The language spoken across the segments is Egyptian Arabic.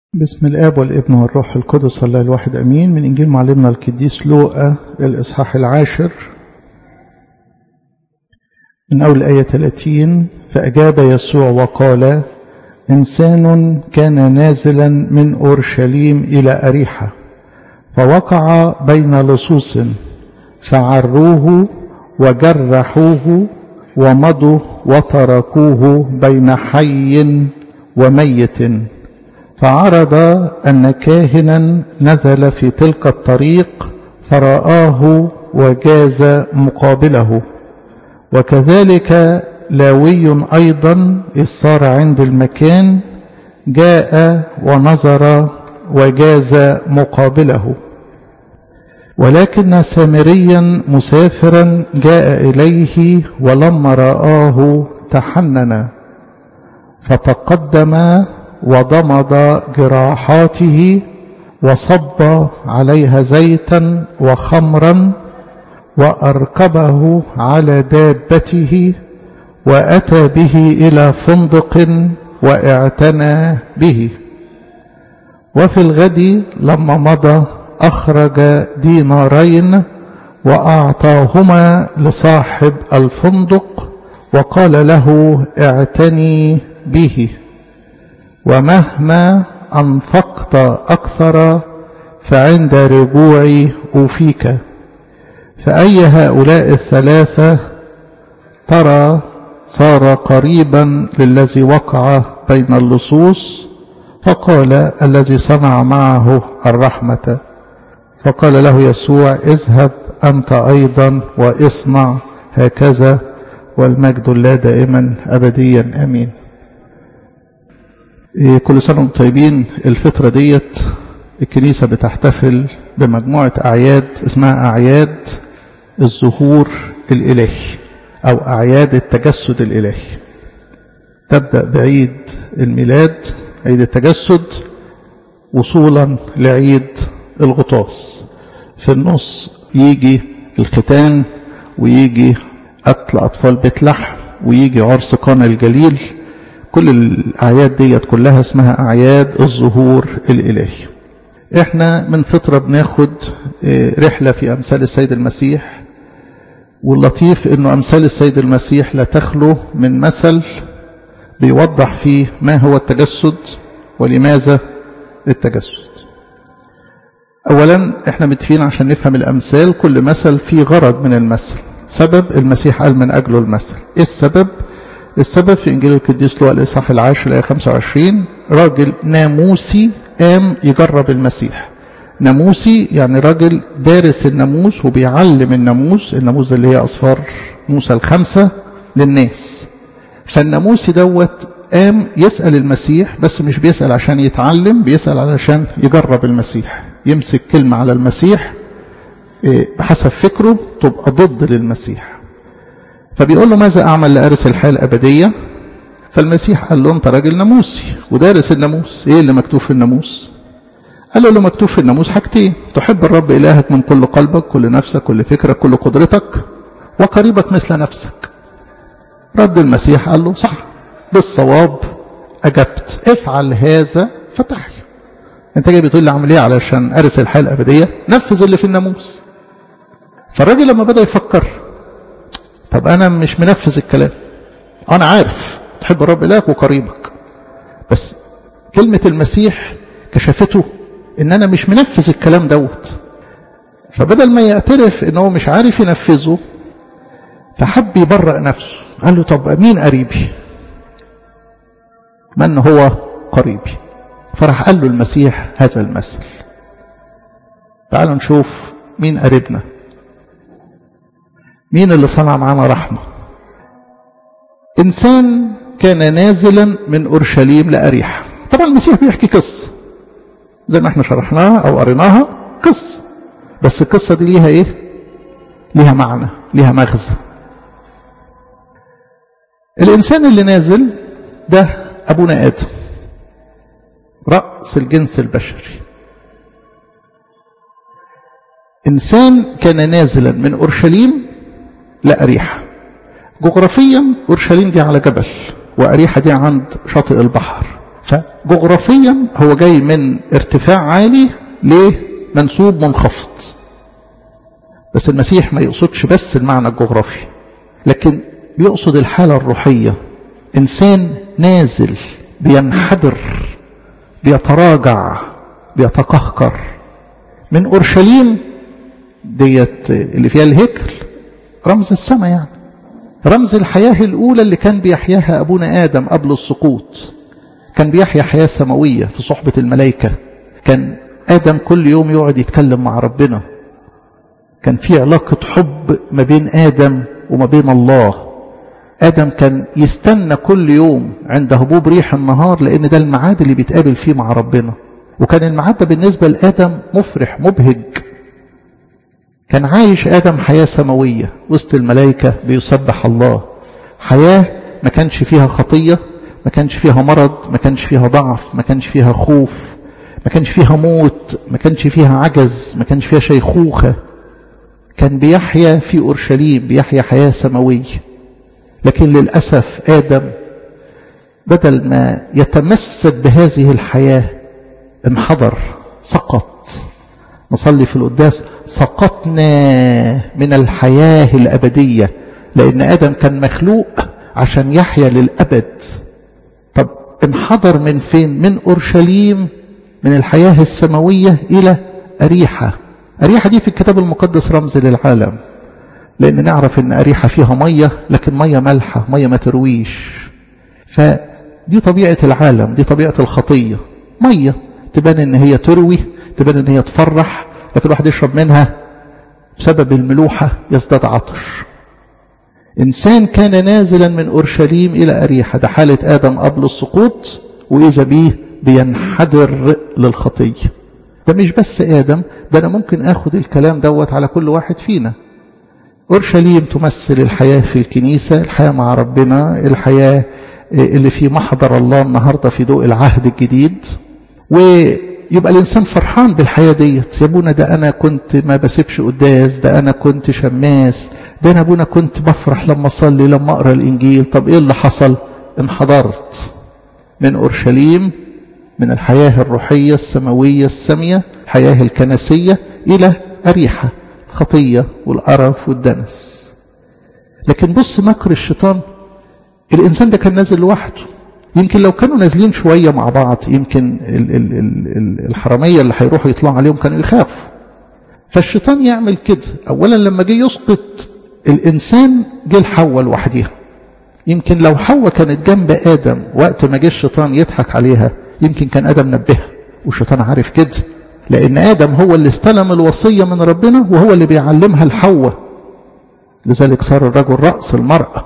بسم الآب والابن والروح القدس الله الواحد أمين من إنجيل معلمنا القديس لوقا الإصحاح العاشر من أول آية 30 فأجاب يسوع وقال إنسان كان نازلا من أورشليم إلى أريحة فوقع بين لصوص فعروه وجرحوه ومضوا وتركوه بين حي وميت فعرض أن كاهنا نزل في تلك الطريق فرآه وجاز مقابله وكذلك لاوي أيضا إذ صار عند المكان جاء ونظر وجاز مقابله ولكن سامريا مسافرا جاء إليه ولما رآه تحنن فتقدم وضمد جراحاته وصب عليها زيتا وخمرا وأركبه على دابته وأتى به إلى فندق واعتنى به وفي الغد لما مضى أخرج دينارين وأعطاهما لصاحب الفندق وقال له اعتني به ومهما أنفقت أكثر فعند رجوعي أوفيك فأي هؤلاء الثلاثة ترى صار قريبا للذي وقع بين اللصوص فقال الذي صنع معه الرحمة فقال له يسوع اذهب أنت أيضا واصنع هكذا والمجد الله دائما أبديا أمين كل سنة وانتم طيبين الفترة ديت الكنيسة بتحتفل بمجموعة أعياد اسمها أعياد الظهور الإلهي أو أعياد التجسد الإلهي تبدأ بعيد الميلاد عيد التجسد وصولا لعيد الغطاس في النص يجي الختان ويجي قتل أطفال بيت لحم ويجي عرس قانا الجليل كل الأعياد ديت كلها اسمها أعياد الظهور الإلهي احنا من فترة بناخد رحلة في أمثال السيد المسيح واللطيف انه أمثال السيد المسيح لا تخلو من مثل بيوضح فيه ما هو التجسد ولماذا التجسد أولا احنا متفقين عشان نفهم الأمثال كل مثل فيه غرض من المثل سبب المسيح قال من أجله المثل إيه السبب السبب في إنجيل القديس لوقا الإصحاح العاشر الآية 25 راجل ناموسي قام يجرب المسيح ناموسي يعني راجل دارس الناموس وبيعلم الناموس الناموس اللي هي أصفار موسى الخمسة للناس فالناموسي دوت قام يسأل المسيح بس مش بيسأل عشان يتعلم بيسأل علشان يجرب المسيح يمسك كلمة على المسيح بحسب فكره تبقى ضد للمسيح فبيقول له ماذا أعمل لأرث الحياة الأبدية فالمسيح قال له أنت راجل ناموسي ودارس الناموس إيه اللي مكتوب في الناموس قال له اللي مكتوب في الناموس حاجتين تحب الرب إلهك من كل قلبك كل نفسك كل فكرك كل قدرتك وقريبك مثل نفسك رد المسيح قال له صح بالصواب أجبت افعل هذا فتحي انت جاي بتقول لي اعمل ايه علشان ارث الحياه الابديه نفذ اللي في الناموس فالراجل لما بدا يفكر طب انا مش منفذ الكلام انا عارف تحب الرب إلهك وقريبك بس كلمة المسيح كشفته ان انا مش منفذ الكلام دوت فبدل ما يعترف ان هو مش عارف ينفذه فحب يبرأ نفسه قال له طب مين قريبي من هو قريبي فراح قال له المسيح هذا المثل تعالوا نشوف مين قريبنا مين اللي صنع معنا رحمة إنسان كان نازلا من أورشليم لأريحة طبعا المسيح بيحكي قصة زي ما احنا شرحناها أو قريناها قصة بس القصة دي ليها إيه ليها معنى ليها مغزى الإنسان اللي نازل ده أبونا آدم رأس الجنس البشري إنسان كان نازلا من أورشليم لأريحة جغرافيا أورشليم دي على جبل وأريحة دي عند شاطئ البحر فجغرافيا هو جاي من ارتفاع عالي لمنسوب منخفض بس المسيح ما يقصدش بس المعنى الجغرافي لكن بيقصد الحالة الروحية إنسان نازل بينحدر بيتراجع بيتقهقر من أورشليم ديت اللي فيها الهيكل رمز السماء يعني رمز الحياة الأولى اللي كان بيحياها أبونا آدم قبل السقوط كان بيحيا حياة سماوية في صحبة الملائكة كان آدم كل يوم يقعد يتكلم مع ربنا كان في علاقة حب ما بين آدم وما بين الله آدم كان يستنى كل يوم عند هبوب ريح النهار لأن ده الميعاد اللي بيتقابل فيه مع ربنا وكان الميعاد ده بالنسبة لآدم مفرح مبهج كان عايش آدم حياة سماوية وسط الملائكة بيسبح الله حياة ما كانش فيها خطية ما كانش فيها مرض ما كانش فيها ضعف ما كانش فيها خوف ما كانش فيها موت ما كانش فيها عجز ما كانش فيها شيخوخة كان بيحيا في أورشليم بيحيا حياة سماوية لكن للأسف آدم بدل ما يتمسك بهذه الحياة انحدر سقط نصلي في القداس سقطنا من الحياة الأبدية لأن آدم كان مخلوق عشان يحيا للأبد طب انحدر من فين من أورشليم من الحياة السماوية إلى أريحة أريحة دي في الكتاب المقدس رمز للعالم لأن نعرف أن أريحة فيها مية لكن مية ملحة مية ما ترويش فدي طبيعة العالم دي طبيعة الخطية مية تبان أن هي تروي تبان أن هي تفرح لكن الواحد يشرب منها بسبب الملوحة يزداد عطش إنسان كان نازلا من أورشليم إلى أريحة ده حالة آدم قبل السقوط وإذا به بينحدر للخطية ده مش بس آدم ده أنا ممكن أخد الكلام دوت على كل واحد فينا أورشليم تمثل الحياة في الكنيسة الحياة مع ربنا الحياة اللي في محضر الله النهاردة في ضوء العهد الجديد ويبقى الإنسان فرحان بالحياة ديت يا ابونا ده أنا كنت ما بسيبش قداس ده أنا كنت شماس ده أنا ابونا كنت بفرح لما أصلي لما أقرأ الإنجيل طب إيه اللي حصل انحدرت من أورشليم من الحياة الروحية السماوية السامية الحياة الكنسية إلى أريحة الخطية والقرف والدنس لكن بص مكر الشيطان الإنسان ده كان نازل لوحده يمكن لو كانوا نازلين شوية مع بعض يمكن ال ال ال الحرامية اللي هيروحوا يطلعوا عليهم كانوا يخافوا فالشيطان يعمل كده أولا لما جه يسقط الإنسان جه لحواء لوحديها يمكن لو حواء كانت جنب آدم وقت ما جه الشيطان يضحك عليها يمكن كان آدم نبهها والشيطان عارف كده لأن آدم هو اللي استلم الوصية من ربنا وهو اللي بيعلمها لحواء لذلك صار الرجل رأس المرأة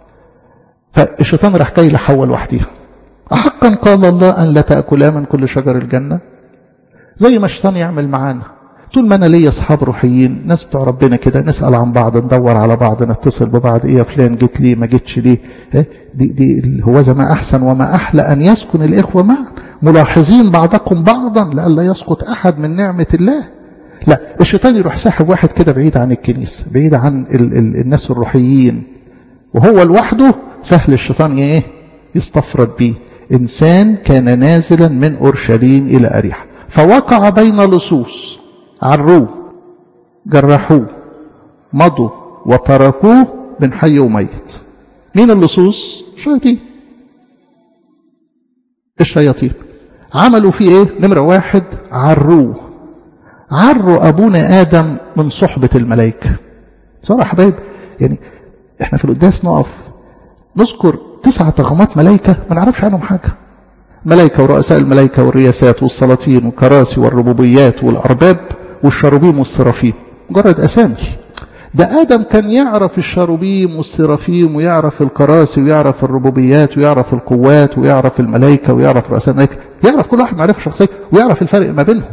فالشيطان راح جاي لحواء لوحديها أحقا قال الله أن لا تأكلا من كل شجر الجنة زي ما الشيطان يعمل معانا طول ما انا ليا اصحاب روحيين ناس بتوع ربنا كده نسال عن بعض ندور على بعض نتصل ببعض ايه يا فلان جيت ليه ما جيتش ليه دي دي هو ما احسن وما احلى ان يسكن الاخوه معا ملاحظين بعضكم بعضا لئلا يسقط احد من نعمه الله لا الشيطان يروح ساحب واحد كده بعيد عن الكنيسه بعيد عن ال ال الناس الروحيين وهو لوحده سهل الشيطان ايه يستفرد بيه انسان كان نازلا من اورشليم الى اريحه فوقع بين لصوص عروه جرحوه مضوا وتركوه من حي وميت مين اللصوص شياطين الشياطين عملوا فيه ايه نمرة واحد عروه عروا ابونا ادم من صحبة الملائكة صراحة حبايب يعني احنا في القداس نقف نذكر تسعة طغمات ملائكة ما نعرفش عنهم حاجة ملائكة ورؤساء الملائكة والرياسات والسلاطين والكراسي والربوبيات والأرباب والشروبيم والسرافيم مجرد أسامي ده آدم كان يعرف الشروبيم والسرافيم ويعرف الكراسي ويعرف الربوبيات ويعرف القوات ويعرف الملائكة ويعرف رؤساء الملائكة يعرف كل واحد معرفة شخصية ويعرف الفرق ما بينهم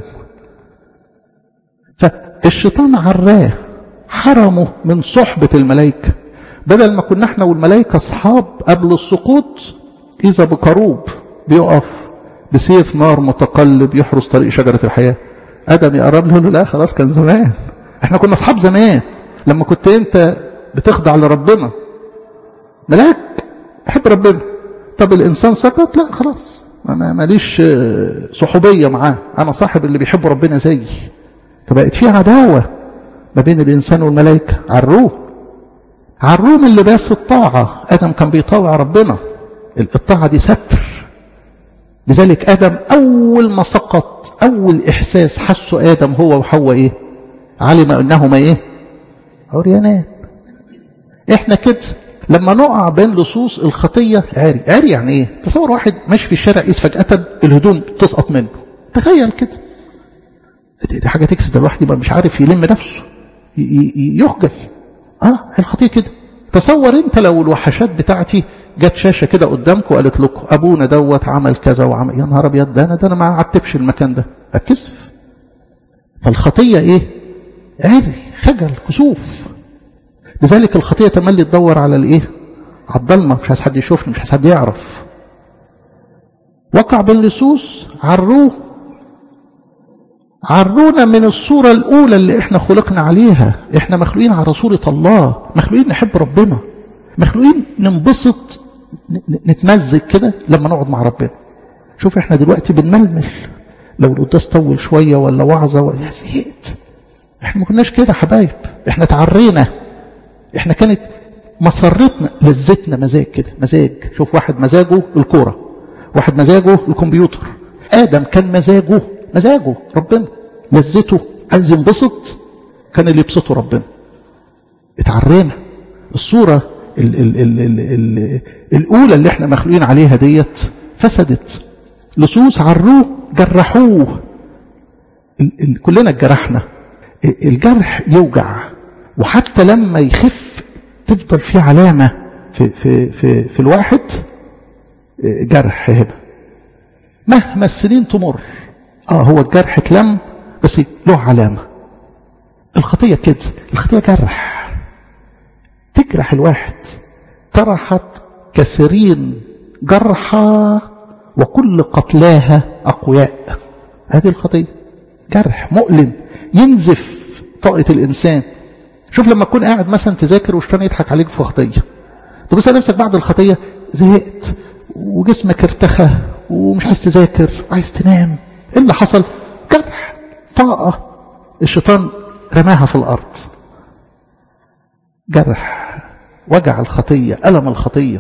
فالشيطان عراه حرمه من صحبة الملائكة بدل ما كنا احنا والملائكة اصحاب قبل السقوط إذا بكروب بيقف بسيف نار متقلب يحرس طريق شجرة الحياة آدم يقرب له لا خلاص كان زمان احنا كنا اصحاب زمان لما كنت انت بتخضع لربنا ملاك حب ربنا طب الانسان سقط لا خلاص ما ماليش صحوبية معاه أنا صاحب اللي بيحب ربنا زيي فبقت في عداوة ما بين الإنسان والملائكة عروه عروه من لباس الطاعة آدم كان بيطاوع ربنا الطاعة دي ستر لذلك آدم أول ما سقط أول إحساس حسه آدم هو وحواء إيه علم أنهما إيه عريانان إحنا كده لما نقع بين لصوص الخطية عري عري يعني إيه تصور واحد ماشي في الشارع يقيس فجأة الهدوم تسقط منه تخيل كده دي حاجة تكسب ده الواحد يبقى مش عارف يلم نفسه يخجل اه الخطية كده تصور انت لو الوحشات بتاعتي جت شاشة كده قدامكم وقالت لكم ابونا دوت عمل كذا وعمل يا نهار ابيض ده انا ده انا ما عتبش المكان ده اتكسف فالخطية ايه عري خجل كسوف لذلك الخطية تملي تدور على الايه على الضلمة مش عايز حد يشوفني مش عايز حد يعرف وقع بين لصوص عروه عرونا من الصورة الأولى اللي احنا خلقنا عليها احنا مخلوقين على صورة الله مخلوقين نحب ربنا مخلوقين ننبسط نتمزج كده لما نقعد مع ربنا شوف احنا دلوقتي بنململ لو القداس طول شوية ولا وعظة ولا زهقت احنا ما كناش كده حبايب احنا تعرينا احنا كانت مسرتنا لذتنا مزاج كده مزاج شوف واحد مزاجه الكورة واحد مزاجه الكمبيوتر آدم كان مزاجه مزاجه ربنا لذته عايز ينبسط كان اللي يبسطه ربنا اتعرينا الصورة ال ال ال ال ال الأولى اللي احنا مخلوقين عليها ديت فسدت لصوص عروه جرحوه ال ال كلنا اتجرحنا الجرح يوجع وحتى لما يخف تفضل في علامة في, في, في, في الواحد جرح هنا مهما السنين تمر اه هو الجرح اتلم بس له علامة الخطية كده الخطية جرح تجرح الواحد طرحت كثيرين جرحى وكل قتلاها أقوياء هذه الخطية جرح مؤلم ينزف طاقة الإنسان شوف لما تكون قاعد مثلا تذاكر والشيطان يضحك عليك في خطية تبص نفسك بعد الخطية زهقت وجسمك ارتخى ومش عايز تذاكر وعايز تنام ايه اللي حصل جرح طاقة الشيطان رماها في الأرض جرح وجع الخطية ألم الخطية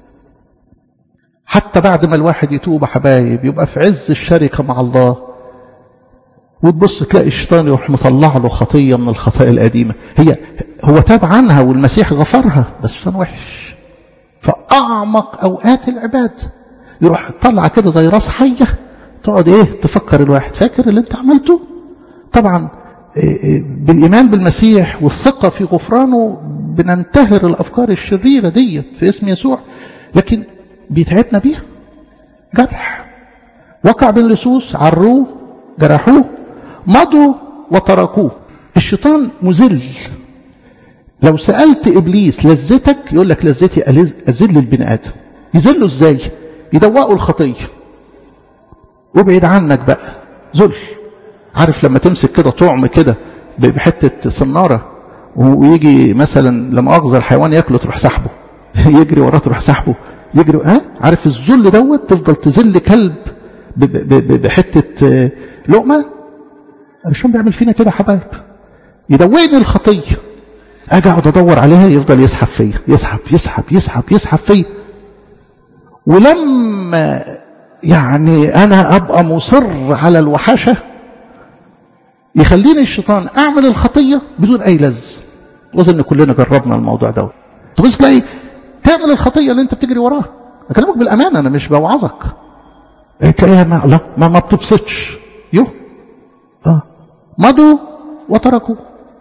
حتى بعد ما الواحد يتوب حبايب يبقى في عز الشركة مع الله وتبص تلاقي الشيطان يروح مطلع له خطية من الخطايا القديمة هي هو تاب عنها والمسيح غفرها بس الشيطان وحش فأعمق أوقات العباد يروح طلع كده زي راس حية تقعد ايه تفكر الواحد فاكر اللي انت عملته طبعا بالإيمان بالمسيح والثقة في غفرانه بننتهر الأفكار الشريرة دي في اسم يسوع لكن بيتعبنا بيها جرح وقع بين لصوص عروه جرحوه مضوا وتركوه الشيطان مذل لو سألت إبليس لذتك يقول لك لذتي أذل البني آدم يذله إزاي يدوقوا الخطية وابعد عنك بقى ذل عارف لما تمسك كده طعم كده بحتة صنارة ويجي مثلا لما أغزى الحيوان ياكله تروح سحبه يجري وراه تروح سحبه يجري ها عارف الذل دوت تفضل تذل كلب بحتة لقمة الشيطان بيعمل فينا كده حبايب يدوقني الخطية اجي اقعد ادور عليها يفضل يسحب فيا يسحب يسحب يسحب يسحب فيا ولما يعني انا ابقى مصر على الوحشه يخليني الشيطان اعمل الخطيه بدون اي لذ واظن كلنا جربنا الموضوع ده تبص تلاقي تعمل الخطيه اللي انت بتجري وراها اكلمك بالامانه انا مش بوعظك تلاقيها ما لا ما, ما بتبسطش يو اه مضوا وتركوا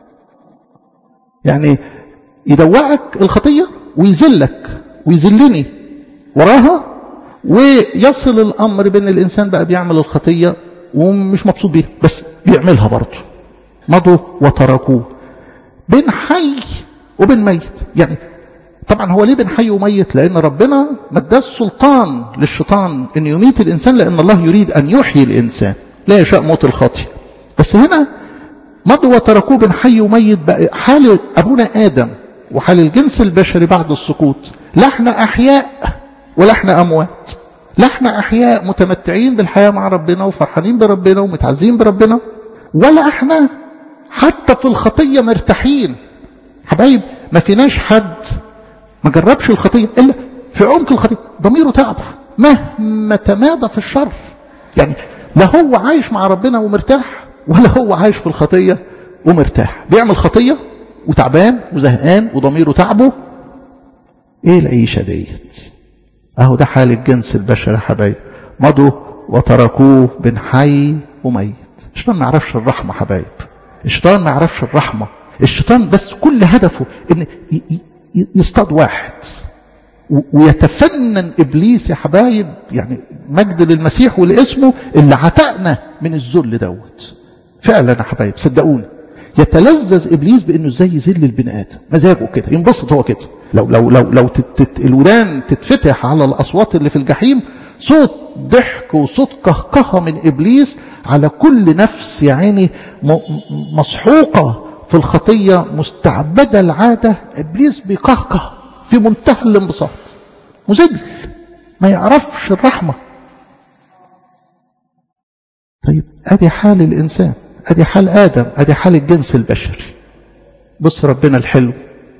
يعني يدوعك الخطيه ويذلك ويذلني وراها ويصل الامر بين الانسان بقى بيعمل الخطيه ومش مبسوط بيها بس بيعملها برضه مضوا وتركوه بين حي وبين ميت يعني طبعا هو ليه بين حي وميت لان ربنا ما اداش سلطان للشيطان ان يميت الانسان لان الله يريد ان يحيي الانسان لا يشاء موت الخاطئ بس هنا مضوا وتركوه بين حي وميت بقى حال ابونا ادم وحال الجنس البشري بعد السقوط لا احنا احياء ولا احنا اموات لا احنا احياء متمتعين بالحياة مع ربنا وفرحانين بربنا ومتعزين بربنا ولا احنا حتى في الخطية مرتاحين حبايب ما فيناش حد ما جربش الخطية إلا في عمق الخطية ضميره تعبه مهما تمادى في الشر يعني لا هو عايش مع ربنا ومرتاح ولا هو عايش في الخطية ومرتاح بيعمل خطية وتعبان وزهقان وضميره تعبه ايه العيشة ديت اهو ده حال الجنس البشري يا حبايب مضوا وتركوه بين حي وميت الشيطان ما يعرفش الرحمة حبايب الشيطان ما يعرفش الرحمة الشيطان بس كل هدفه ان يصطاد واحد ويتفنن ابليس يا حبايب يعني مجد للمسيح ولاسمه اللي عتقنا من الذل دوت فعلا يا حبايب صدقوني يتلذذ ابليس بانه ازاي يذل البني ادم مزاجه كده ينبسط هو كده لو لو لو لو تت الودان تتفتح على الاصوات اللي في الجحيم صوت ضحك وصوت كهكهه من ابليس على كل نفس يا عيني مسحوقه في الخطيه مستعبده العاده ابليس بيكهكه في منتهى الانبساط مذل ما يعرفش الرحمه طيب ادي حال الانسان ادي حال ادم ادي حال الجنس البشري بص ربنا الحلو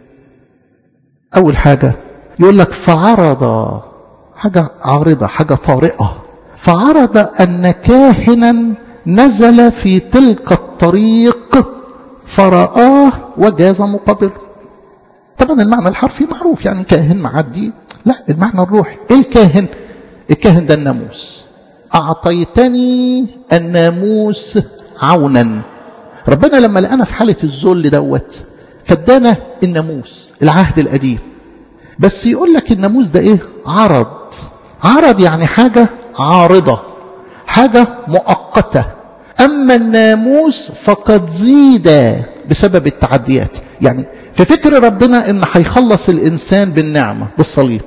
اول حاجه يقول لك فعرض حاجه عارضه حاجه طارئه فعرض ان كاهنا نزل في تلك الطريق فرآه وجاز مقابله طبعا المعنى الحرفي معروف يعني كاهن معدي لا المعنى الروحي ايه الكاهن الكاهن ده الناموس اعطيتني الناموس عونا ربنا لما لقانا في حالة الذل دوت فادانا الناموس العهد القديم بس يقول لك الناموس ده ايه عرض عرض يعني حاجة عارضة حاجة مؤقتة أما الناموس فقد زيد بسبب التعديات يعني في فكر ربنا ان هيخلص الانسان بالنعمة بالصليب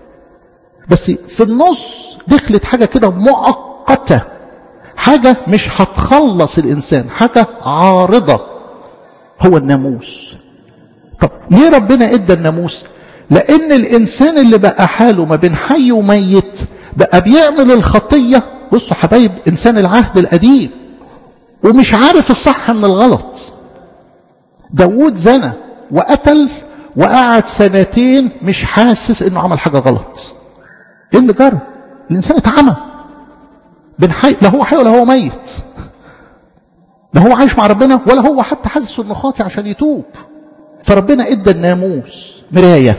بس في النص دخلت حاجة كده مؤقتة حاجة مش هتخلص الإنسان حاجة عارضة هو الناموس طب ليه ربنا ادى الناموس لأن الإنسان اللي بقى حاله ما بين حي وميت بقى بيعمل الخطية بصوا حبايب إنسان العهد القديم ومش عارف الصح من الغلط داود زنى وقتل وقعد سنتين مش حاسس انه عمل حاجة غلط ايه اللي جرى الانسان اتعمى بين حي لا هو حي ولا هو ميت لا هو عايش مع ربنا ولا هو حتى حاسس انه خاطي عشان يتوب فربنا ادى الناموس مرايه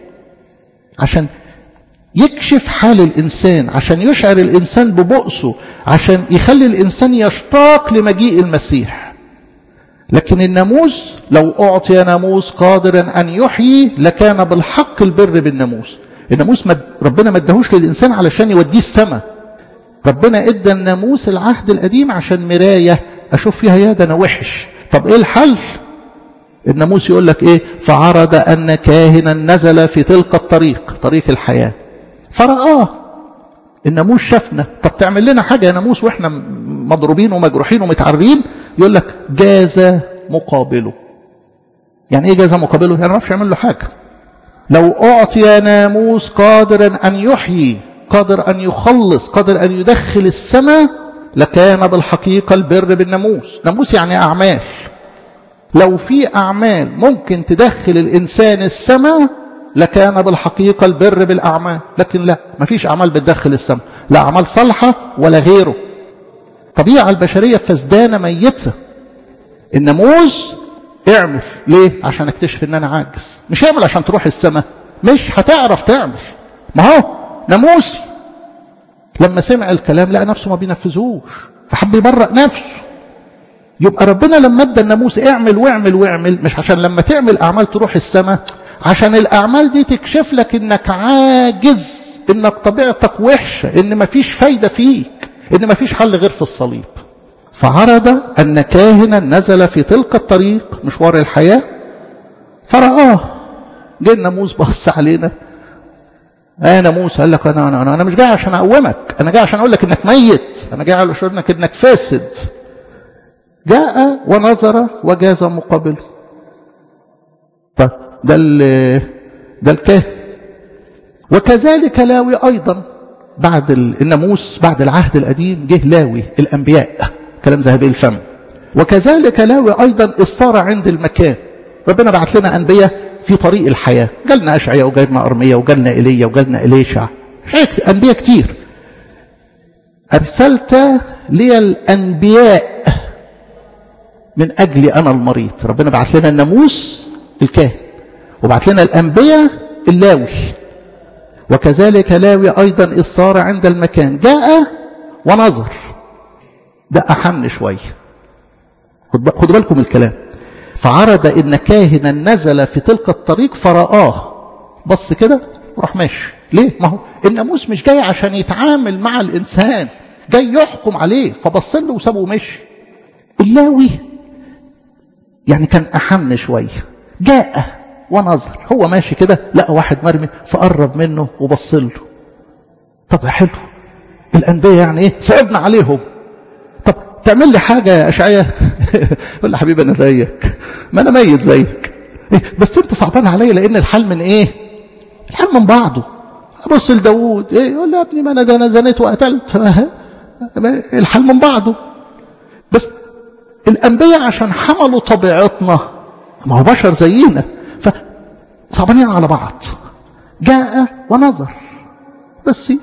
عشان يكشف حال الانسان عشان يشعر الانسان ببؤسه عشان يخلي الانسان يشتاق لمجيء المسيح لكن الناموس لو اعطي ناموس قادرا ان يحيي لكان بالحق البر بالناموس الناموس مد ربنا ما اداهوش للانسان علشان يوديه السماء ربنا ادى الناموس العهد القديم عشان مرايه اشوف فيها يا ده انا وحش طب ايه الحل الناموس يقول لك ايه فعرض ان كاهنا نزل في تلك الطريق طريق الحياه فرآه الناموس شافنا طب تعمل لنا حاجه يا ناموس واحنا مضروبين ومجروحين ومتعرين يقول لك جاز مقابله يعني ايه جاز مقابله يعني ما اعرفش يعمل له حاجه لو اعطي ناموس قادرا ان يحيي قادر ان يخلص قادر ان يدخل السماء لكان بالحقيقه البر بالناموس ناموس يعني اعمال لو في اعمال ممكن تدخل الانسان السماء لكان بالحقيقه البر بالاعمال لكن لا مفيش اعمال بتدخل السماء لا اعمال صالحه ولا غيره الطبيعه البشريه فسدانه ميته الناموس اعمل ليه عشان اكتشف ان انا عاجز مش اعمل عشان تروح السماء مش هتعرف تعمل ما هو ناموسي لما سمع الكلام لقى نفسه ما بينفذوش فحب يبرأ نفسه يبقى ربنا لما ادى الناموس اعمل واعمل واعمل مش عشان لما تعمل اعمال تروح السماء عشان الاعمال دي تكشف لك انك عاجز انك طبيعتك وحشه ان مفيش فايده فيك ان مفيش حل غير في الصليب فعرض ان كاهنا نزل في تلك الطريق مشوار الحياه فرآه جه الناموس بص علينا انا موسى قال لك انا انا انا, أنا مش جاي عشان اقومك انا جاي عشان اقول لك انك ميت انا جاي على انك انك فاسد جاء ونظر وجاز مقابله طيب ده ده الكاهن وكذلك لاوي ايضا بعد الناموس بعد العهد القديم جه لاوي الأنبياء كلام ذهبي الفم وكذلك لاوي أيضا الصار عند المكان ربنا بعت لنا أنبياء في طريق الحياة جالنا أشعياء وجالنا أرمية وجالنا إيليا وجالنا إليشع أنبياء كتير أرسلت لي الأنبياء من أجلي أنا المريض ربنا بعت لنا الناموس الكاهن وبعت لنا الأنبياء اللاوي وكذلك لاوي أيضا الصار عند المكان جاء ونظر ده أحن شوية خدوا بالكم الكلام فعرض إن كاهنا نزل في تلك الطريق فرآه بص كده وراح ماشي ليه ما هو الناموس مش جاي عشان يتعامل مع الإنسان جاي يحكم عليه فبص له وسابه ومشي اللاوي يعني كان أحن شوية جاء ونظر هو ماشي كده لقى واحد مرمي فقرب منه وبص له طب حلو الأنبياء يعني ايه صعبنا عليهم طب تعمل لي حاجة يا أشعية يقول له حبيبي أنا زيك ما أنا ميت زيك إيه بس أنت صعبان عليا لأن الحال من إيه الحال من بعضه أبص لداوود إيه يقول له يا ابني ما أنا ده أنا زنيت وقتلت الحال من بعضه بس الأنبياء عشان حملوا طبيعتنا ما هو بشر زينا فصعبانين على بعض جاء ونظر بس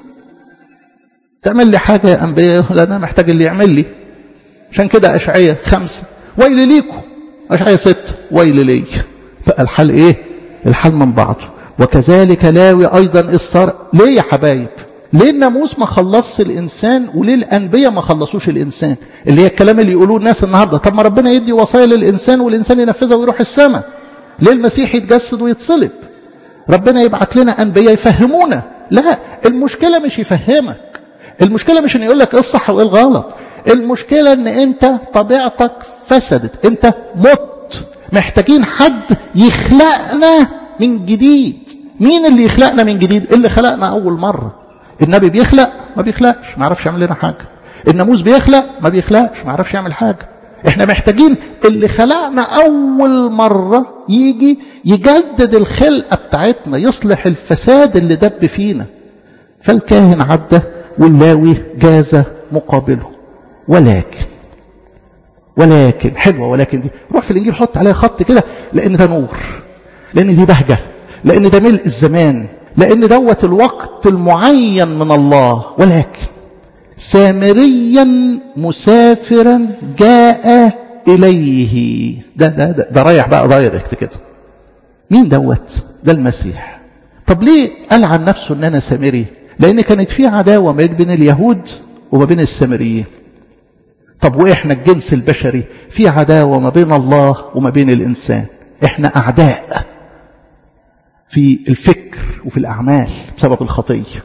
تعمل لي حاجة يا أنبياء لا أنا محتاج اللي يعمل لي عشان كده أشعية خمسة ويل ليكم أشعية ستة ويل لي فالحال إيه الحال من بعضه وكذلك لاوي أيضا الصار ليه يا حبايب ليه الناموس ما خلصش الإنسان وليه الأنبياء ما خلصوش الإنسان اللي هي الكلام اللي يقولوه الناس النهاردة طب ما ربنا يدي وصايا للإنسان والإنسان ينفذها ويروح السماء ليه المسيح يتجسد ويتصلب ربنا يبعت لنا أنبياء يفهمونا لا المشكلة مش يفهمك المشكلة مش ان يقول لك ايه الصح وايه الغلط المشكلة ان انت طبيعتك فسدت انت مت محتاجين حد يخلقنا من جديد مين اللي يخلقنا من جديد اللي خلقنا اول مرة النبي بيخلق ما بيخلقش ما يعرفش يعمل لنا حاجة الناموس بيخلق ما بيخلقش ما يعرفش يعمل حاجة احنا محتاجين اللي خلقنا اول مرة يجي يجدد الخلقة بتاعتنا يصلح الفساد اللي دب فينا فالكاهن عدى واللاوي جاز مقابله ولكن ولكن حلوة ولكن دي روح في الإنجيل حط عليها خط كده لأن ده نور لأن دي بهجة لأن ده ملء الزمان لأن دوت الوقت المعين من الله ولكن سامريا مسافرا جاء إليه ده, ده, ده, ده رايح بقى دايركت كده مين دوت ده المسيح طب ليه قال عن نفسه ان انا سامري لان كانت في عداوة ما بين اليهود وما بين السامريين طب واحنا الجنس البشري في عداوة ما بين الله وما بين الانسان احنا اعداء في الفكر وفي الاعمال بسبب الخطية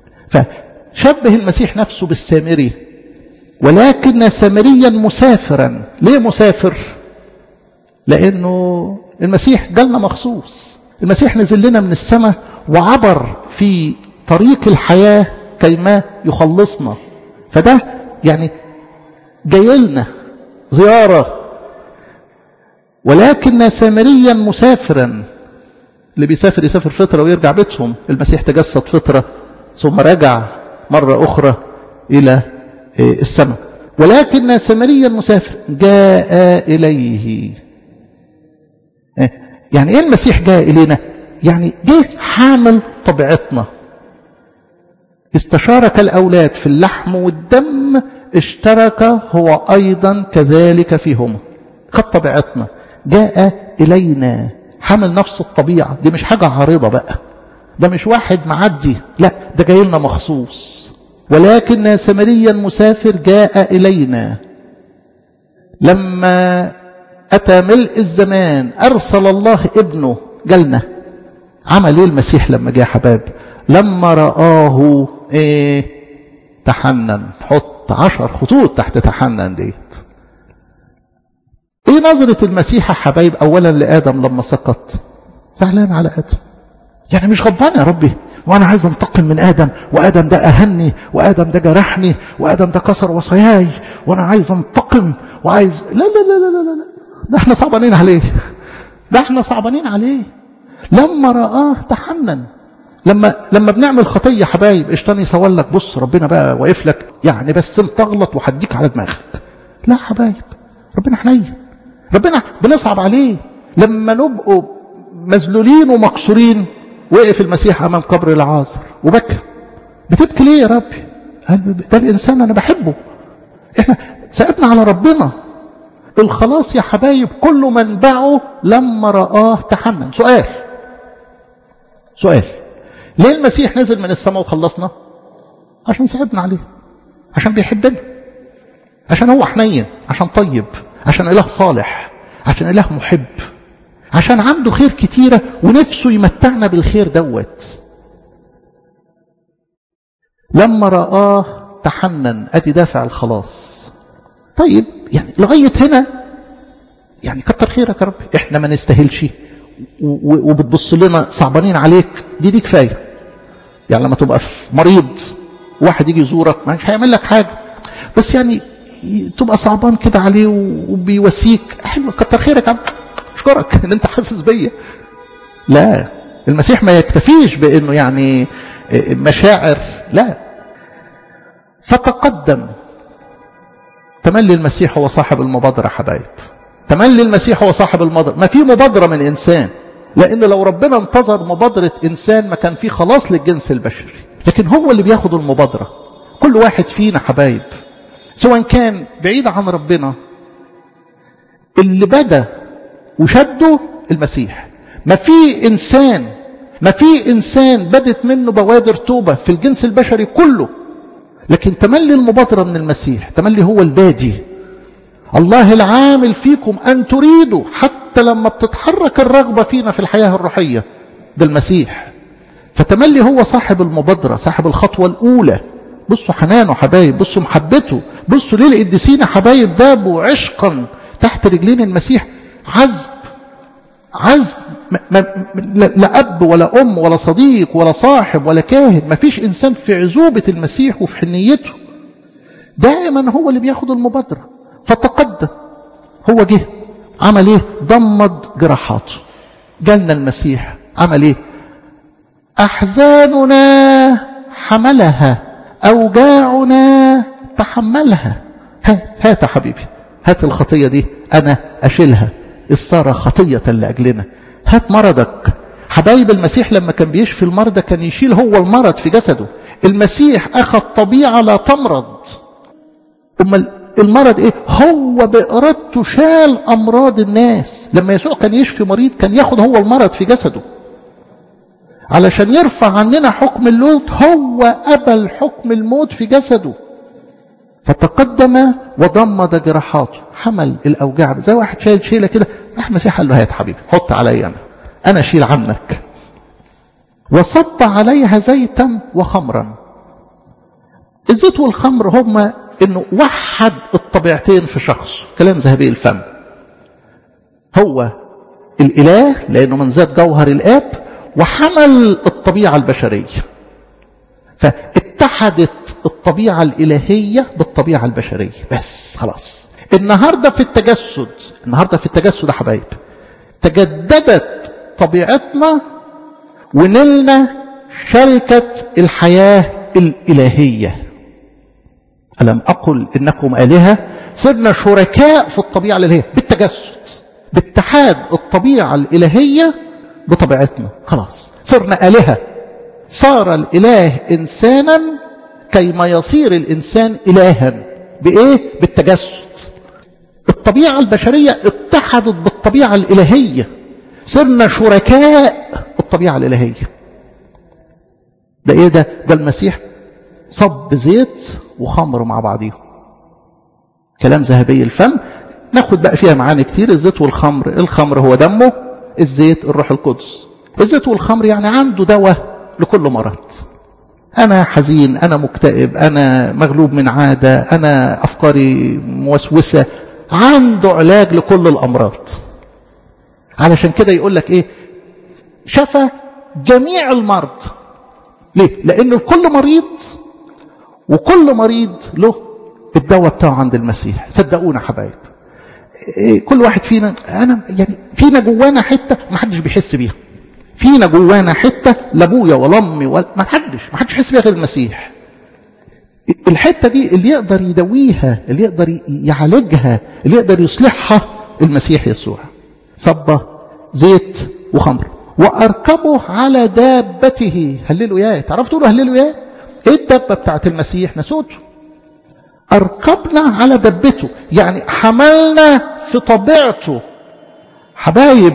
فشبه المسيح نفسه بالسامري ولكن سامريا مسافرا ليه مسافر لانه المسيح جالنا مخصوص المسيح نزل لنا من السماء وعبر في طريق الحياة كيما يخلصنا فده يعني جاي لنا زيارة ولكن سامريا مسافرا اللي بيسافر يسافر فترة ويرجع بيتهم المسيح تجسد فترة ثم رجع مرة أخرى إلى السماء ولكن سامريا مسافر جاء إليه يعني ايه المسيح جاء إلينا يعني جه حامل طبيعتنا استشارك الأولاد في اللحم والدم اشترك هو أيضا كذلك فيهما خد طبيعتنا جاء إلينا حامل نفس الطبيعة دي مش حاجة عارضة بقى ده مش واحد معدي لا ده جاي لنا مخصوص ولكن سمريا مسافر جاء إلينا لما أتى ملء الزمان أرسل الله ابنه جالنا عمل ايه المسيح لما جاء حباب لما رآه ايه تحنن حط عشر خطوط تحت تحنن ديت ايه نظرة المسيح يا حبايب اولا لآدم لما سقط زعلان على آدم يعني مش غضبان يا ربي وانا عايز انتقم من ادم وادم ده اهني وادم ده جرحني وادم ده كسر وصاياي وانا عايز انتقم وعايز لا لا لا لا لا لا ده احنا صعبانين عليه ده احنا صعبانين عليه لما رآه تحنن لما لما بنعمل خطيه حبايب الشيطان يصور لك بص ربنا بقى واقف لك يعني بس انت تغلط وهديك على دماغك لا حبايب ربنا حنين ربنا بنصعب عليه لما نبقوا مذلولين ومكسورين وقف المسيح امام قبر العازر وبكى بتبكي ليه يا ربي قال ده الانسان انا بحبه احنا سأبنا على ربنا الخلاص يا حبايب كل منبعه لما رآه تحنن سؤال سؤال ليه المسيح نزل من السماء وخلصنا عشان صعبنا عليه عشان بيحبنا عشان هو حنين عشان طيب عشان إله صالح عشان إله محب عشان عنده خير كتيرة ونفسه يمتعنا بالخير دوت لما رآه تحنن أدي دافع الخلاص طيب يعني لغاية هنا يعني كتر خيرك يا رب احنا ما نستاهلش وبتبص لنا صعبانين عليك دي دي كفايه يعني لما تبقى في مريض واحد يجي يزورك مش هيعمل لك حاجه بس يعني تبقى صعبان كده عليه وبيواسيك حلو كتر خيرك يا عم اشكرك ان انت حاسس بيا لا المسيح ما يكتفيش بانه يعني مشاعر لا فتقدم تملي المسيح هو صاحب المبادرة حبايب تملي المسيح هو صاحب المبادرة ما في مبادرة من إنسان لأن لو ربنا انتظر مبادرة إنسان ما كان في خلاص للجنس البشري لكن هو اللي بياخد المبادرة كل واحد فينا حبايب سواء كان بعيد عن ربنا اللي بدا وشده المسيح ما في إنسان ما في إنسان بدت منه بوادر توبة في الجنس البشري كله لكن تملي المبادرة من المسيح تملي هو البادي الله العامل فيكم أن تريدوا حتى لما بتتحرك الرغبة فينا في الحياة الروحية ده المسيح فتملي هو صاحب المبادرة صاحب الخطوة الأولى بصوا حنانه حبايب بصوا محبته بصوا ليه القديسين حبايب دابوا عشقا تحت رجلين المسيح عذب عذب لا أب ولا أم ولا صديق ولا صاحب ولا كاهن ما فيش إنسان في عزوبة المسيح وفي حنيته دائما هو اللي بياخد المبادرة فتقدم هو جه عمل ايه ضمد جراحاته جالنا المسيح عمل ايه احزاننا حملها اوجاعنا تحملها هات هات يا حبيبي هات الخطيه دي انا اشيلها الصار خطيه لاجلنا هات مرضك حبايب المسيح لما كان بيشفي المرضى كان يشيل هو المرض في جسده المسيح اخذ طبيعه لا تمرض امال المرض ايه هو بارادته شال امراض الناس لما يسوع كان يشفي مريض كان ياخد هو المرض في جسده علشان يرفع عننا حكم الموت هو قبل حكم الموت في جسده فتقدم وضمد جراحاته حمل الاوجاع زي واحد شايل شيله كده راح المسيح قال له هات حبيبي حط عليا انا انا اشيل عنك وصب عليها زيتا وخمرا الزيت والخمر هما انه وحد الطبيعتين في شخص كلام ذهبي الفم هو الاله لانه من ذات جوهر الاب وحمل الطبيعه البشريه فاتحدت الطبيعه الالهيه بالطبيعه البشريه بس خلاص النهارده في التجسد النهارده في التجسد يا حبايب تجددت طبيعتنا ونلنا شركه الحياه الالهيه ألم أقل إنكم آلهة صرنا شركاء في الطبيعة الإلهية بالتجسد باتحاد الطبيعة الإلهية بطبيعتنا خلاص صرنا آلهة صار الإله إنسانا كيما يصير الإنسان إلها بإيه؟ بالتجسد الطبيعة البشرية اتحدت بالطبيعة الإلهية صرنا شركاء الطبيعة الإلهية ده إيه ده؟ ده المسيح صب زيت وخمر مع بعضيهم كلام ذهبي الفم ناخد بقى فيها معاني كتير الزيت والخمر الخمر هو دمه الزيت الروح القدس الزيت والخمر يعني عنده دواء لكل مرض أنا حزين أنا مكتئب أنا مغلوب من عادة أنا أفكاري موسوسة عنده علاج لكل الأمراض علشان كده يقول لك إيه شفى جميع المرض ليه لأن الكل مريض وكل مريض له الدواء بتاعه عند المسيح صدقونا حبايب إيه كل واحد فينا انا يعني فينا جوانا حته ما حدش بيحس بيها فينا جوانا حته لابويا ولا امي ولا ما حدش ما حدش يحس بيها غير المسيح الحته دي اللي يقدر يدويها اللي يقدر يعالجها اللي يقدر يصلحها المسيح يسوع صبه زيت وخمر واركبه على دابته هللوا ياه تعرفوا تقولوا هللوا ياه ايه الدبه بتاعت المسيح نسوته اركبنا على دبته يعني حملنا في طبيعته حبايب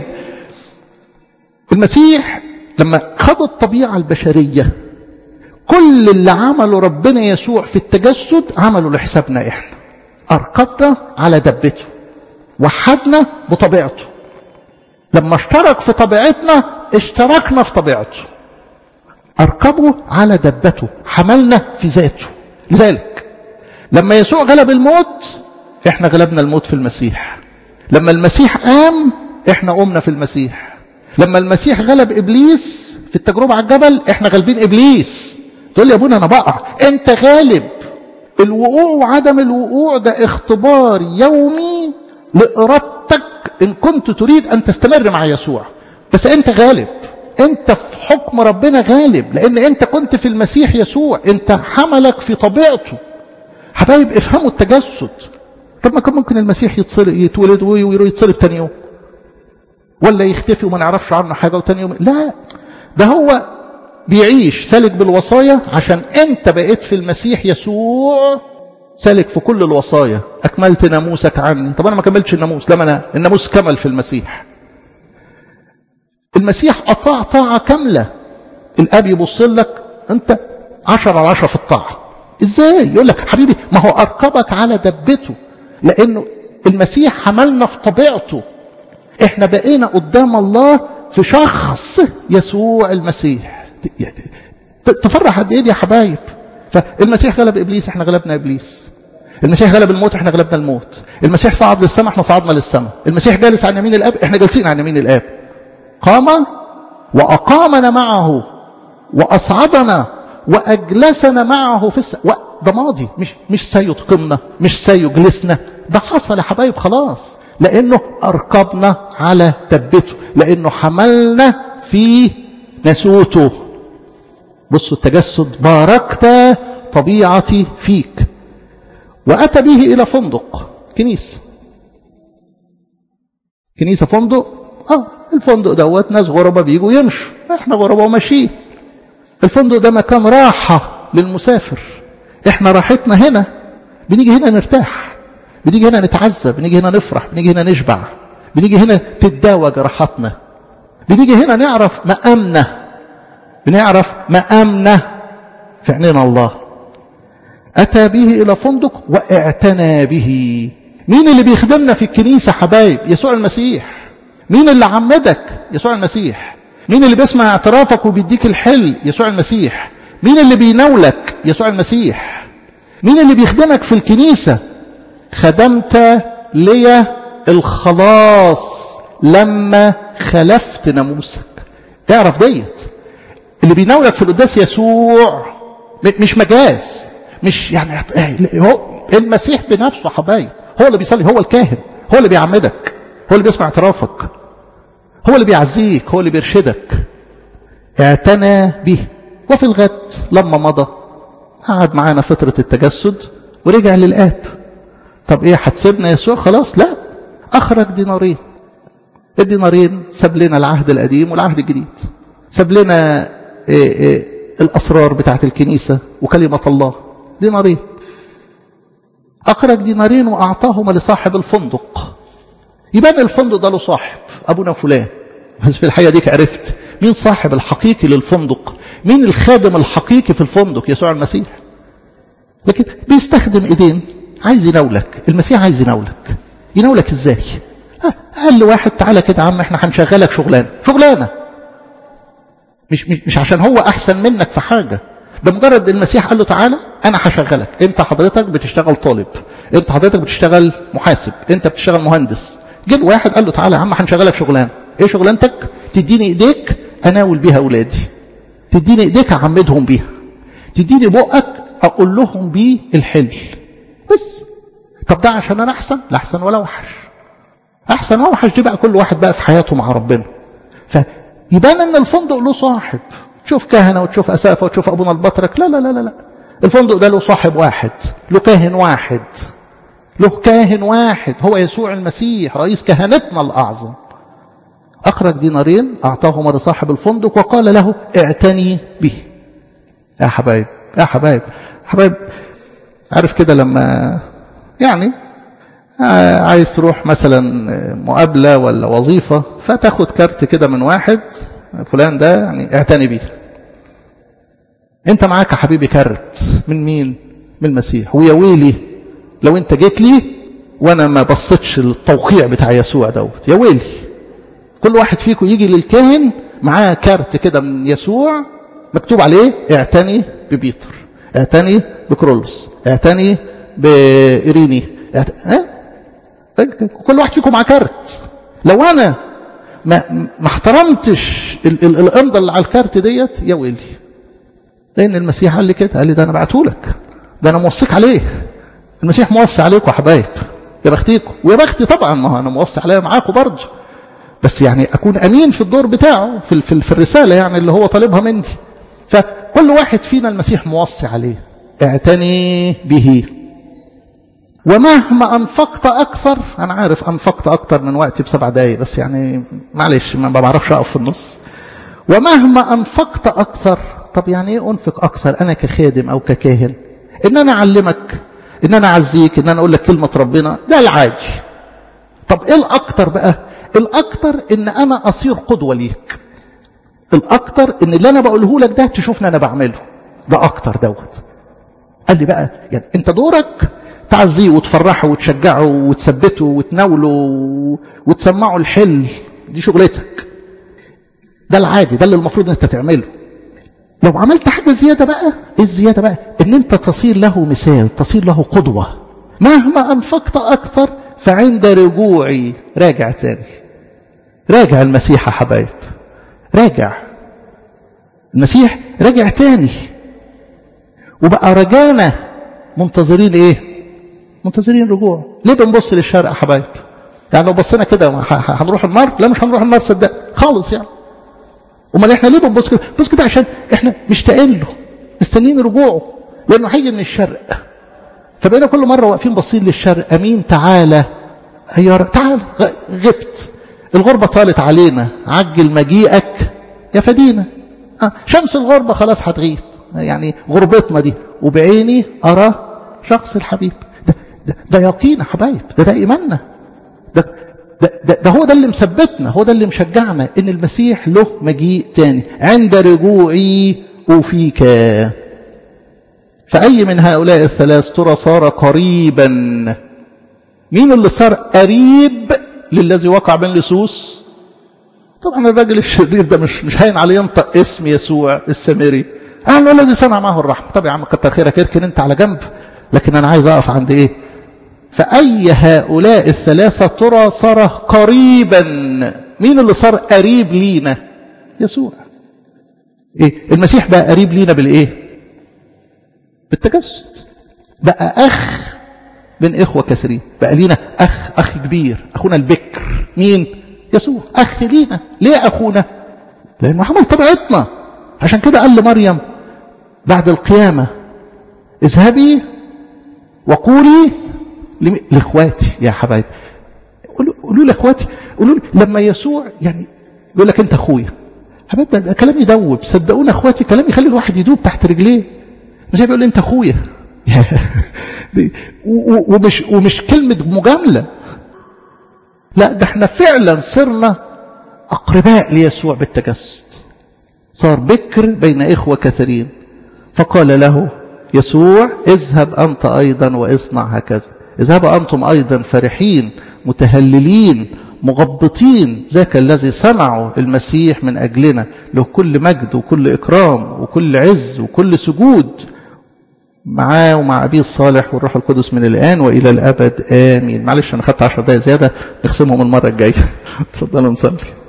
المسيح لما خد الطبيعة البشرية كل اللي عمله ربنا يسوع في التجسد عمله لحسابنا احنا اركبنا على دبته وحدنا بطبيعته لما اشترك في طبيعتنا اشتركنا في طبيعته اركبه على دبته حملنا في ذاته لذلك لما يسوع غلب الموت احنا غلبنا الموت في المسيح لما المسيح قام احنا قمنا في المسيح لما المسيح غلب ابليس في التجربه على الجبل احنا غالبين ابليس تقول لي يا ابونا انا بقع انت غالب الوقوع وعدم الوقوع ده اختبار يومي لارادتك ان كنت تريد ان تستمر مع يسوع بس انت غالب انت في حكم ربنا غالب لان انت كنت في المسيح يسوع انت حملك في طبيعته حبايب افهموا التجسد طب ما كان ممكن المسيح يتصلب يتولد ويتصلب تاني يوم ولا يختفي وما نعرفش عنه حاجه وتاني يوم لا ده هو بيعيش سالك بالوصايا عشان انت بقيت في المسيح يسوع سالك في كل الوصايا اكملت ناموسك عني طب انا ما كملتش الناموس لما انا الناموس كمل في المسيح المسيح اطاع طاعه كامله الاب يبص لك انت عشرة على عشرة في الطاعه ازاي يقول لك حبيبي ما هو اركبك على دبته لانه المسيح حملنا في طبيعته احنا بقينا قدام الله في شخص يسوع المسيح تفرح قد ايه دي يا حبايب فالمسيح غلب ابليس احنا غلبنا ابليس المسيح غلب الموت احنا غلبنا الموت المسيح صعد للسماء احنا صعدنا للسماء المسيح جالس عن يمين الاب احنا جالسين عن يمين الاب قام واقامنا معه واصعدنا واجلسنا معه في السماء ده ماضي مش مش سيتقمنا مش سيجلسنا ده حصل يا حبايب خلاص لانه اركبنا على دبته لانه حملنا في نسوته بصوا التجسد باركت طبيعتي فيك واتى به الى فندق كنيسه كنيسه فندق اه الفندق دوت ناس غرباء بيجوا يمشوا احنا غرباء وماشيين الفندق ده مكان راحه للمسافر احنا راحتنا هنا بنيجي هنا نرتاح بنيجي هنا نتعزى بنيجي هنا نفرح بنيجي هنا نشبع بنيجي هنا تتداوى جراحاتنا بنيجي هنا نعرف مقامنا بنعرف مقامنا في عينينا الله أتى به إلى فندق واعتنى به مين اللي بيخدمنا في الكنيسة حبايب يسوع المسيح مين اللي عمدك يسوع المسيح مين اللي بيسمع اعترافك وبيديك الحل يسوع المسيح مين اللي بيناولك يسوع المسيح مين اللي بيخدمك في الكنيسة خدمت لي الخلاص لما خلفت ناموسك تعرف ديت اللي بيناولك في القداس يسوع مش مجاز مش يعني هو المسيح بنفسه حبايب هو اللي بيصلي هو الكاهن هو اللي بيعمدك هو اللي بيسمع اعترافك هو اللي بيعزيك هو اللي بيرشدك اعتنى به وفي الغد لما مضى قعد معانا فترة التجسد ورجع للآب طب ايه هتسيبنا يسوع خلاص لا اخرج دينارين الدينارين ساب لنا العهد القديم والعهد الجديد ساب لنا إيه إيه الاسرار بتاعت الكنيسة وكلمة الله دينارين اخرج دينارين واعطاهما لصاحب الفندق يبان الفندق ده له صاحب ابونا فلان بس في الحقيقة ديك عرفت مين صاحب الحقيقي للفندق مين الخادم الحقيقي في الفندق يسوع المسيح لكن بيستخدم ايدين عايز يناولك المسيح عايز يناولك يناولك ازاي قال لواحد تعالى كده يا عم احنا هنشغلك شغلانه شغلانه مش, مش مش عشان هو احسن منك في حاجه ده مجرد المسيح قال له تعالى انا هشغلك انت حضرتك بتشتغل طالب انت حضرتك بتشتغل محاسب انت بتشتغل مهندس جه واحد قال له تعالى يا عم هنشغلك شغلانه ايه شغلانتك تديني ايديك اناول بيها اولادي تديني ايديك اعمدهم بيها تديني بقك اقول لهم بيه الحل بس طب ده عشان انا احسن لا احسن ولا وحش احسن ووحش دي بقى كل واحد بقى في حياته مع ربنا يبان ان الفندق له صاحب تشوف كهنه وتشوف اسافه وتشوف ابونا البطرك لا لا لا لا لا الفندق ده له صاحب واحد له كاهن واحد له كاهن واحد هو يسوع المسيح رئيس كهنتنا الاعظم اخرج دينارين اعطاهما لصاحب الفندق وقال له اعتني به يا حبايب يا حبايب حبايب عارف كده لما يعني عايز تروح مثلا مقابلة ولا وظيفة فتاخد كارت كده من واحد فلان ده يعني اعتني بيه انت معاك يا حبيبي كارت من مين من المسيح ويا ويلي لو انت جيت لي وانا ما بصيتش للتوقيع بتاع يسوع دوت يا ويلي كل واحد فيكم يجي للكاهن معاه كارت كده من يسوع مكتوب عليه اعتني ببيتر اعتني بكرولوس اعتني بإيريني اعت... اه؟ كل واحد فيكم معاه كارت لو انا ما ما احترمتش الامضه اللي على الكارت ديت يا ويلي لان المسيح قال لي كده قال لي ده انا بعته لك ده انا موصيك عليه المسيح موصي عليكم يا حبايب يا بختيكم ويا بختي طبعا ما هو انا موصي عليا معاكم برضه بس يعني اكون امين في الدور بتاعه في في, في الرساله يعني اللي هو طالبها مني فكل واحد فينا المسيح موصي عليه اعتني به ومهما أنفقت أكثر أنا عارف أنفقت أكثر من وقتي بسبع دقايق بس يعني معلش ما بعرفش أقف في النص ومهما أنفقت أكثر طب يعني إيه أنفق أكثر أنا كخادم أو ككاهن إن أنا أعلمك إن أنا أعزيك إن أنا أقول لك كلمة ربنا ده العادي طب إيه الأكثر بقى الأكثر إن أنا أصير قدوة ليك الأكثر إن اللي أنا بقوله لك ده تشوفني أنا بعمله ده أكثر دوت قال لي بقى يعني أنت دورك تعزيه وتفرحه وتشجعه وتثبته وتناوله وتسمعه الحل دي شغلتك ده العادي ده اللي المفروض انت تعمله لو عملت حاجة زيادة بقى ايه الزيادة بقى ان انت تصير له مثال تصير له قدوة مهما انفقت اكثر فعند رجوعي راجع تاني راجع المسيح يا حبايب راجع المسيح راجع تاني وبقى رجانا منتظرين ايه منتظرين رجوع ليه بنبص للشرق يا حبايب يعني لو بصينا كده هنروح النار لا مش هنروح النار صدق خالص يعني امال احنا ليه بنبص كده بص كده عشان احنا مشتاقين له مستنيين رجوعه لانه هيجي من الشرق فبقينا كل مره واقفين باصين للشرق امين تعالى يا رب تعالى غبت الغربه طالت علينا عجل مجيئك يا فدينا آه. شمس الغربه خلاص هتغيب يعني غربتنا دي وبعيني ارى شخص الحبيب ده, ده, ده يقين يا حبايب ده ده ايماننا ده, ده, ده, ده هو ده اللي مثبتنا هو ده اللي مشجعنا ان المسيح له مجيء تاني عند رجوعي أوفيك فأي من هؤلاء الثلاث ترى صار قريبا مين اللي صار قريب للذي وقع بين لصوص طبعا الراجل الشرير ده مش مش هين عليه ينطق اسم يسوع السامري قال له الذي صنع معه الرحمه طب يا عم كتر خيرك اركن انت على جنب لكن انا عايز اقف عند ايه فاي هؤلاء الثلاثه ترى صار قريبا مين اللي صار قريب لينا يسوع ايه المسيح بقى قريب لينا بالايه بالتجسد بقى اخ بين اخوه كثيرين بقى لينا اخ اخ كبير اخونا البكر مين يسوع اخ لينا ليه اخونا لانه عمل طبيعتنا عشان كده قال لمريم بعد القيامه اذهبي وقولي لاخواتي يا حبايبي قولوا لاخواتي قولوا لما يسوع يعني يقول لك انت اخويا حبايب ده, ده كلام يدوب صدقونا اخواتي كلام يخلي الواحد يدوب تحت رجليه مش بيقول لي انت اخويا ومش ومش كلمه مجامله لا ده احنا فعلا صرنا اقرباء ليسوع بالتجسد صار بكر بين اخوه كثيرين فقال له يسوع اذهب انت ايضا واصنع هكذا اذهب انتم ايضا فرحين متهللين مغبطين ذاك الذي صنعه المسيح من اجلنا له كل مجد وكل اكرام وكل عز وكل سجود معاه ومع أبيه الصالح والروح القدس من الآن وإلى الأبد آمين معلش أنا خدت عشر دقايق زيادة نخصمهم المرة الجاية اتفضلوا نصلي